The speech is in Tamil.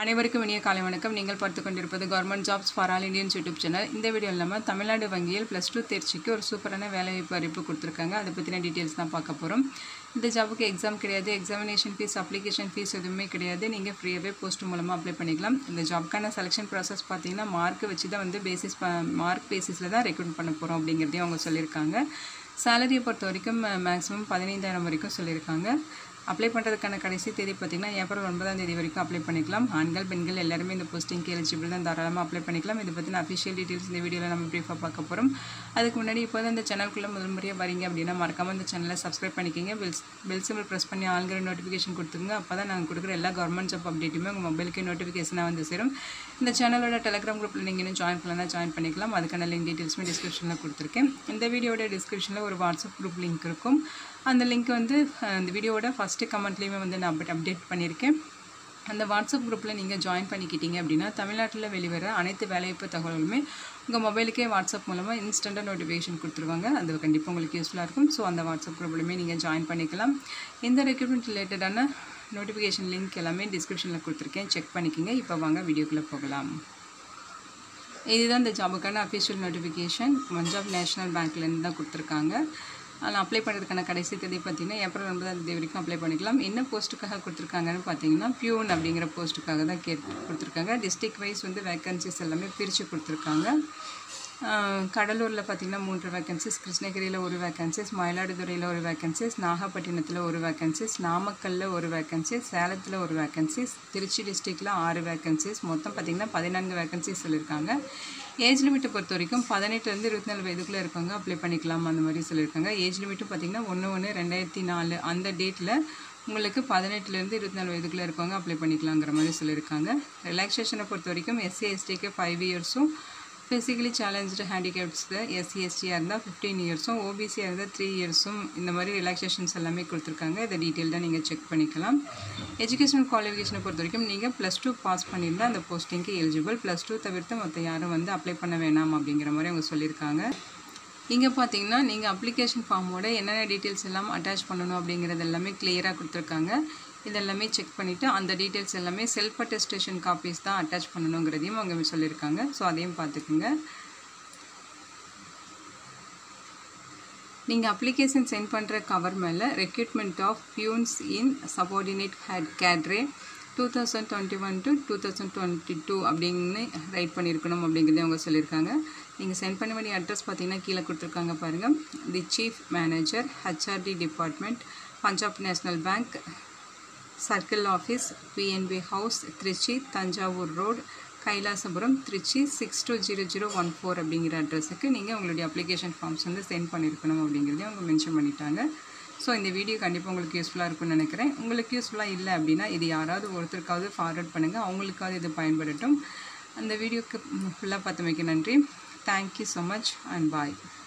அனைவருக்கும் இனிய காலை வணக்கம் நீங்கள் பார்த்து கொண்டிருப்பது government jobs for all Indians YouTube channel இந்த வீடியோவில் நம்ம தமிழ்நாடு வங்கியில் ப்ளஸ் டூ தேர்ச்சிக்கு ஒரு சூப்பரான வேலைவாய்ப்பு அறிவிப்பு கொடுத்துருக்காங்க அதை பற்றின டீட்டெயில்ஸ் தான் பார்க்க போகிறோம் இந்த ஜாபுக்கு எக்ஸாம் கிடையாது எக்ஸாமினேஷன் ஃபீஸ் அப்ளிகேஷன் ஃபீஸ் எதுவுமே கிடையாது நீங்கள் ஃப்ரீயாகவே போஸ்ட் மூலமாக அப்ளை பண்ணிக்கலாம் இந்த ஜாப்க்கான செலெக்ஷன் ப்ராசஸ் பார்த்தீங்கன்னா மார்க் வச்சு தான் வந்து பேசிஸ் மார்க் பேசிஸில் தான் ரெக்ரூட் பண்ண போகிறோம் அப்படிங்கிறதையும் அவங்க சொல்லியிருக்காங்க சேலரியை பொறுத்த வரைக்கும் மேக்ஸிமம் பதினைந்தாயிரம் வரைக்கும் சொல்லியிருக்காங்க அப்ளை பண்ணுறதுக்கான கடைசி தேதி பார்த்திங்கன்னா ஏப்ரல் ஒன்பதாம் தேதி வரைக்கும் அப்ளை பண்ணிக்கலாம் ஆண்கள் பெண்கள் எல்லாருமே இந்த போஸ்டிங்க்கு எலிஜிபிள் தான் தாராளமாக அப்ளை பண்ணிக்கலாம் இதை பற்றின அஃபிஷியல் டீட்டெயில்ஸ் இந்த வீடியோவில் நம்ம ப்ரீஃபாக பார்க்க போகிறோம் அதுக்கு முன்னாடி இப்போ தான் இந்த சேனலுக்குள்ளே முதல் முறையாக வரீங்க அப்படின்னா மறக்காமல் இந்த சேனலை சப்ஸ்கிரைப் பண்ணிக்கிங்க பெல் பெல் சிம்பிள் ப்ரெஸ் பண்ணி ஆளுங்கிற நோட்டிஃபிகேஷன் கொடுத்துங்க அப்போ தான் நாங்கள் கொடுக்குற எல்லா கவர்மெண்ட் ஜாப் அப்டேட்டுமே உங்கள் மொபைலுக்கு நோட்டிஃபிகேஷனாக வந்து சேரும் இந்த சேனலோட டெலிகிராம் குரூப்பில் நீங்கள் இன்னும் ஜாயின் பண்ணலாம் ஜாயின் பண்ணிக்கலாம் அதுக்கான லிங்க் டீட்டெயில்ஸுமே டிஸ்கிரிப்ஷனில் கொடுத்துருக்கேன் இந்த வீடியோட டிஸ்கிரிப்ஷனில் ஒரு வாட்ஸ்அப் குரூப் லிங்க் இருக்கும் அந்த லிங்க் வந்து அஹ், இந்த வீடியோவோட ஃபஸ்ட்டு கமெண்ட்லேயுமே வந்து நான் அப்டேட் அப்டேட் பண்ணியிருக்கேன் அந்த வாட்ஸ்அப் குரூப்பில் நீங்கள் ஜாயின் பண்ணிக்கிட்டீங்க அப்படின்னா தமிழ்நாட்டில் வெளிவர அனைத்து வேலைவாய்ப்பு தகவல்களுமே உங்கள் மொபைலுக்கே வாட்ஸ்அப் மூலமாக இன்ஸ்டண்ட்டாக நோட்டிஃபிகேஷன் கொடுத்துருவாங்க அது கண்டிப்பாக உங்களுக்கு யூஸ்ஃபுல்லாக இருக்கும் ஸோ அந்த வாட்ஸ்அப் குரூப்லையுமே நீங்கள் ஜாயின் பண்ணிக்கலாம் இந்த ரெக்ரூட்மெண்ட் ரிலேட்டடான நோட்டிஃபிகேஷன் லிங்க் எல்லாமே டிஸ்கிரிப்ஷனில் கொடுத்துருக்கேன் செக் பண்ணிக்கோங்க இப்போ வாங்க வீடியோக்குள்ளே போகலாம் இதுதான் இந்த ஜாபுக்கான அஃபிஷியல் நோட்டிஃபிகேஷன் பஞ்சாப் நேஷனல் பேங்க்லேருந்து தான் கொடுத்துருக்காங்க அதில் அப்ளை பண்ணுறதுக்கான கடைசி தேதி பார்த்தீங்கன்னா ஏப்ரல் ஒன்பதாம் தேதி வரைக்கும் அப்ளை பண்ணிக்கலாம் என்ன போஸ்ட்டுக்காக கொடுத்துருக்காங்கன்னு பார்த்தீங்கன்னா பியூன் அப்படிங்கிற போஸ்ட்டுக்காக தான் கேட் கொடுத்துருக்காங்க டிஸ்ட்ரிக்ட் வைஸ் வந்து வேக்கன்சிஸ் எல்லாமே பிரித்து கொடுத்துருக்காங்க ஆஹ் கடலூரில் பார்த்தீங்கன்னா மூன்று வேக்கன்சிஸ் கிருஷ்ணகிரியில் ஒரு வேக்கன்சிஸ் மயிலாடுதுறையில் ஒரு வேக்கன்சிஸ் நாகப்பட்டினத்தில் ஒரு வேக்கன்சிஸ் நாமக்கல்லில் ஒரு வேக்கன்சிஸ் சேலத்தில் ஒரு வேக்கன்சிஸ் திருச்சி டிஸ்ட்ரிக்டில் ஆறு வேக்கன்சிஸ் மொத்தம் பார்த்திங்கன்னா பதினான்கு வேக்கன்சிஸ் சொல்லியிருக்காங்க ஏஜ் லிமிட்டை பொறுத்த வரைக்கும் பதினெட்டுலேருந்து இருபத்தி நாலு வயதுக்குள்ளே இருக்கவங்க அப்ளை பண்ணிக்கலாம் அந்த மாதிரி சொல்லியிருக்காங்க ஏஜ் லிமிட்டும் பார்த்திங்கன்னா ஒன்று ஒன்று ரெண்டாயிரத்தி நாலு அந்த டேட்டில் உங்களுக்கு பதினெட்டுலேருந்து இருபத்தி நாலு வயதுக்குள்ளே இருக்கவங்க அப்ளை பண்ணிக்கலாங்கிற மாதிரி சொல்லியிருக்காங்க ரிலாக்ஸேஷனை பொறுத்த வரைக்கும் எஸ்சி எஸ்டிக்கு ஃபைவ் இயர்ஸும் ஃபிசிக்கலி சேலஞ்சு ஹேண்டிகேப்ஸில் எஸ்சி எஸ்டியாக இருந்தால் ஃபிஃப்டீன் இயர்ஸும் ஓபிசியாக இருந்தால் த்ரீ இயர்ஸும் இந்த மாதிரி ரிலாக்ஸேஷன்ஸ் எல்லாமே கொடுத்துருக்காங்க இதை டீட்டெயில்டாக நீங்கள் செக் பண்ணிக்கலாம் எஜுகேஷனல் குவாலிஃபிகேஷனை பொறுத்த வரைக்கும் நீங்கள் ப்ளஸ் டூ பாஸ் பண்ணியிருந்தால் அந்த போஸ்டிங்க்கு எலிஜிபிள் ப்ளஸ் டூ தவிர்த்து மற்ற யாரும் வந்து அப்ளை பண்ண வேணாம் அப்படிங்கிற மாதிரி அவங்க சொல்லியிருக்காங்க இங்கே பார்த்தீங்கன்னா நீங்கள் அப்ளிகேஷன் ஃபார்மோட என்னென்ன டீட்டெயில்ஸ் எல்லாம் அட்டாச் பண்ணணும் அப்படிங்கிறது எல்லாமே கிளியராக கொடுத்துருக்காங்க இதெல்லாமே செக் பண்ணிவிட்டு அந்த டீட்டெயில்ஸ் எல்லாமே செல்ஃப் அட்டஸ்டேஷன் காப்பீஸ் தான் அட்டாச் பண்ணணுங்கிறதையும் அவங்க சொல்லியிருக்காங்க ஸோ அதையும் பார்த்துக்குங்க நீங்கள் அப்ளிகேஷன் சென்ட் பண்ணுற கவர் மேலே recruitment of peons in subordinate head cadre two thousand twenty one to two thousand twenty two அப்படின்னு ரைட் பண்ணியிருக்கணும் அப்படிங்கிறதே அவங்க சொல்லியிருக்காங்க நீங்கள் சென்ட் பண்ண வேண்டிய அட்ரஸ் பார்த்தீங்கன்னா கீழே கொடுத்துருக்காங்க பாருங்கள் the chief manager HRD department Punjab National Bank circle office PNB house Trichy Thanjavur road Kailasapuram Trichy six two zero zero one four அப்படிங்கிற அட்ரஸுக்கு நீங்கள் உங்களுடைய அப்ளிகேஷன் ஃபார்ம்ஸ் வந்து சென்ட் பண்ணியிருக்கணும் அப்படிங்கிறதையும் அவங்க மென்ஷன் பண்ணிட்டாங்க ஸோ இந்த வீடியோ கண்டிப்பாக உங்களுக்கு யூஸ்ஃபுல்லாக இருக்கும்னு நினைக்கிறேன் உங்களுக்கு யூஸ்ஃபுல்லாக இல்லை அப்படின்னா இது யாராவது ஒருத்தருக்காவது ஃபார்வர்ட் பண்ணுங்கள் அவங்களுக்காவது இது பயன்படட்டும் அந்த வீடியோக்கு ஃபுல்லாக பார்த்தமைக்கு நன்றி thank you so much and bye